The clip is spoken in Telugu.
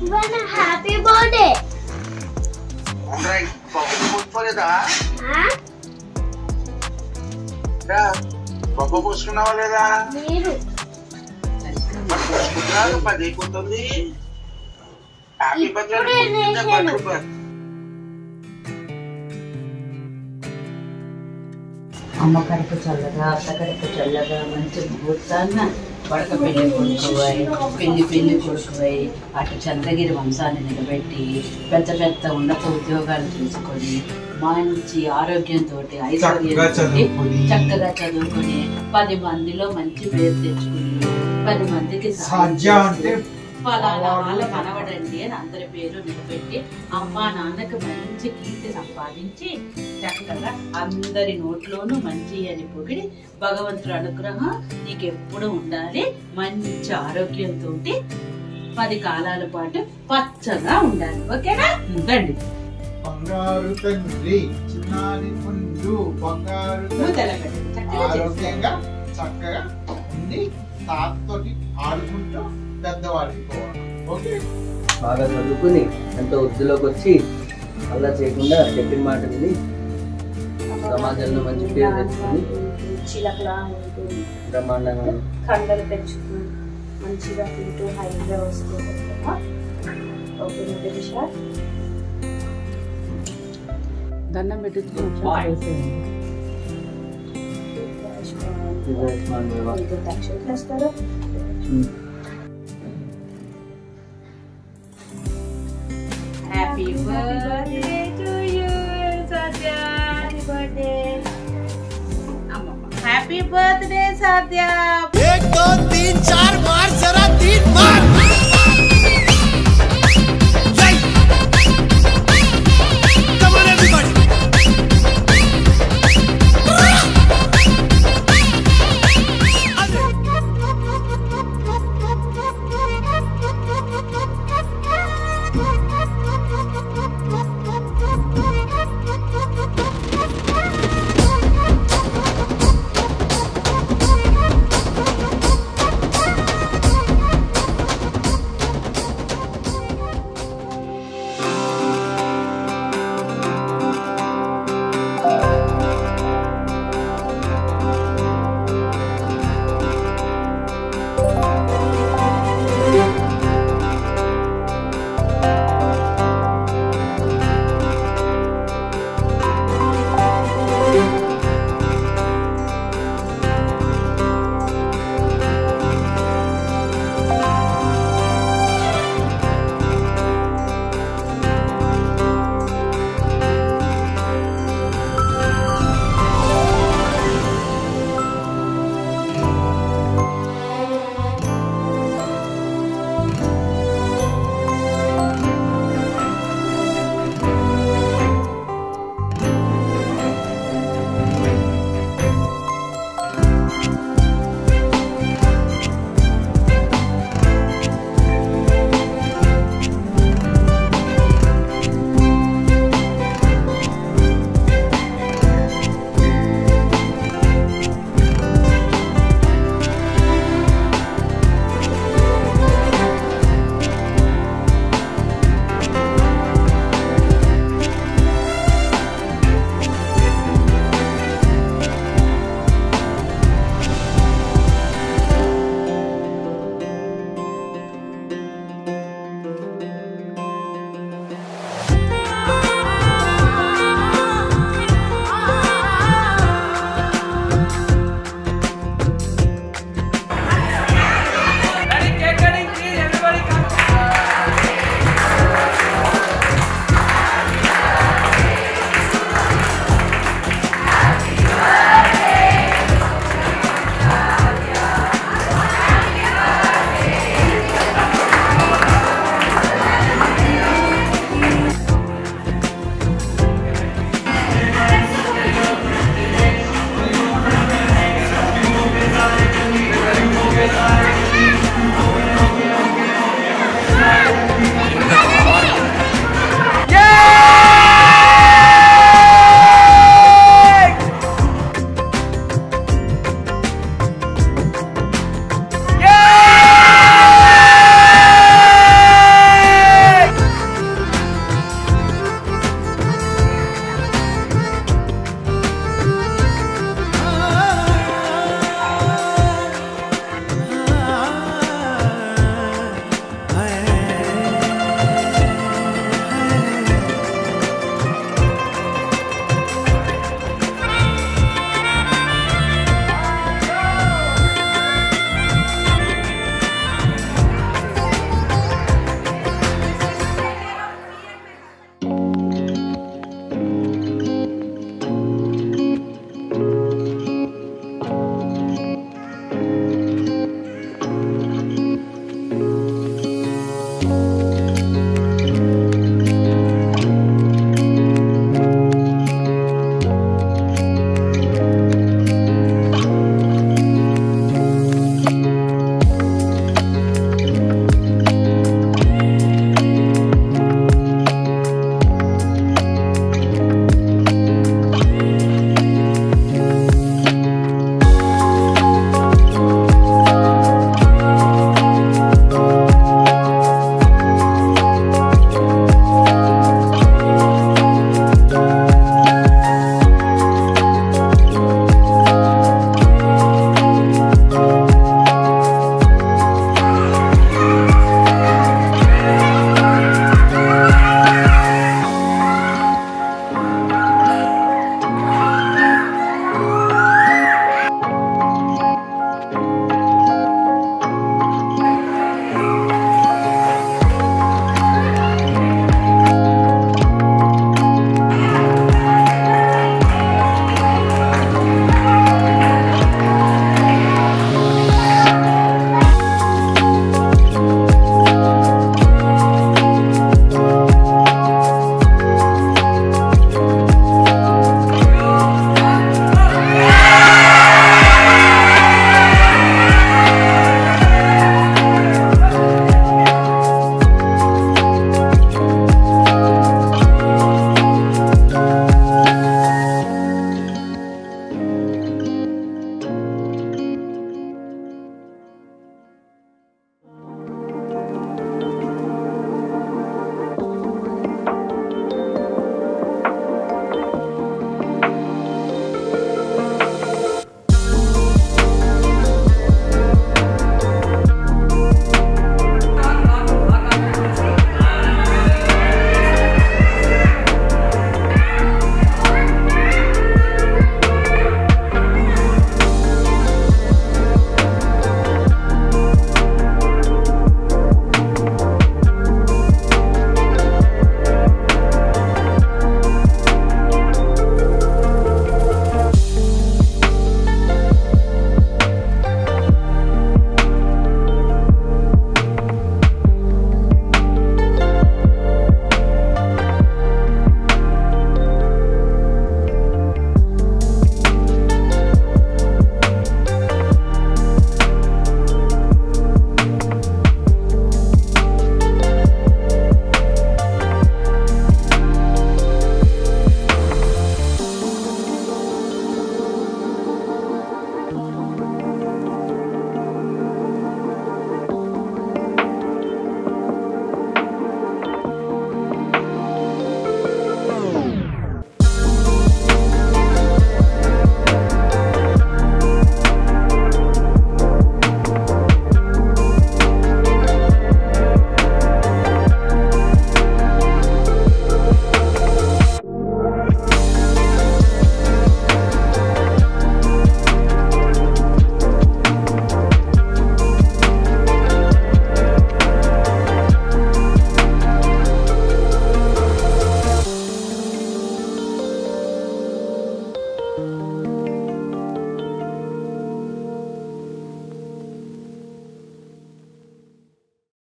ఇవాళ హ్యాపీ బర్త్డే రైట్ బొబ్బ పోసుకోలేదా బొబ్బ పోసుకున్నావా లేదా మీరు మరి పోసుకుంటున్నావు పది అయిపోతుంది హ్యాపీ ఇప్పుడే లేచాను. బర్త్డే అమ్మ కడుపు చల్లగా అత్త కడుపు చల్లగా మంచి ముహూర్తాన్న వడక పెళ్లి కొడుకువై పెళ్లి పెళ్లి కొడుకువై అటు చంద్రగిరి వంశాన్ని నిలబెట్టి పెద్ద పెద్ద ఉన్నత ఉద్యోగాలు తీసుకొని మంచి ఆరోగ్యంతో ఐశ్వర్యంతో చదువుకొని. చక్కగా చదువుకొని పది మందిలో మంచి పేరు తెచ్చుకుని పది మందికి సాధ్యం అంటే ఫలానా వాళ్ళ మనవడండి అని అందరి పేరు నిలబెట్టి అమ్మా నాన్నకు మంచి కీర్తి సంపాదించి చక్కగా అందరి నోట్లోనూ మంచి అని పొగిడి భగవంతుడి అనుగ్రహం నీకు ఎప్పుడు ఉండాలి మంచి ఆరోగ్యంతో పది కాలాల పాటు పచ్చగా ఉండాలి ఓకేనా ఉందండి బంగారు తండ్రి చిన్నారి ముందు బంగారు నువ్వు తండ్రి తెలగండి చక్కగా చేసుకో. ఆరోగ్యంగా చక్కగా ఉండి తాతతోటి ఆడుకుంటూ పెద్దవాడికి పోవాలి ఓకే బాగా చదువుకుని ఎంతో వృద్ధిలోకి వచ్చి అలా చేయకుండా చెప్పిన మాట విని సమాజంలో మంచి పేరు తెచ్చుకుని చిలకలా ఉంటుంది బ్రహ్మాండంగా కండలు పెంచుకుని మంచిగా తింటూ హైగా వస్తూ ఉంటామా ఓకే నిమిష దండం పెట్టించుకుని విజయస్మాన్ వివాహ. మీకు దక్షిణ వేస్తారా um. Happy birthday to you Satya happy birthday happy birthday Satya